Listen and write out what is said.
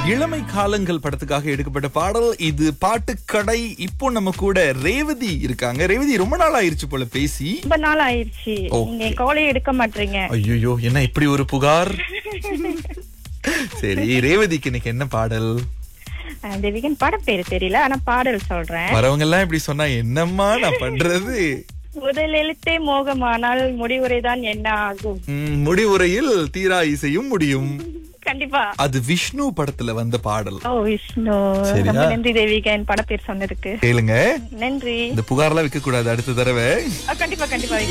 இளமை காலங்கள் படத்துக்காக எடுக்கப்பட்ட பாடல் இது பாட்டுக்கடை இப்போ நம்ம கூட ரேவதி இருக்காங்க ரேவதி ரொம்ப நாள் ஆயிருச்சு போல பேசி ரொம்ப நாள் ஆயிருச்சு Okay. நீங்க காலே எடுக்க மாட்டீங்க ஐயோ என்ன இப்படி ஒரு புகார் சரி ரேவதிக்கு இன்னைக்கு என்ன பாடல் அஹ் தேவிகன் பட பேரு தெரியல ஆனா பாடல் சொல்றேன் வரவங்க எல்லாம் இப்படி சொன்னா என்னம்மா நான் பண்றது முதல் எழுத்தே மோகமானால் முடிவுரைதான் என்ன ஆகும் ம், முடிவுரையில் தீரா இசையும் முடியும் கண்டிப்பா அது விஷ்ணு படத்துல வந்த பாடல் ஓ விஷ்ணு சரியா? ரொம்ப நன்றி தேவிகன் பட பேர் சொன்னதுக்கு கேளுங்க நன்றி இந்த புகார்லாம் வைக்க கூடாது அடுத்த தடவை அஹ் கண்டிப்பா கண்டிப்பா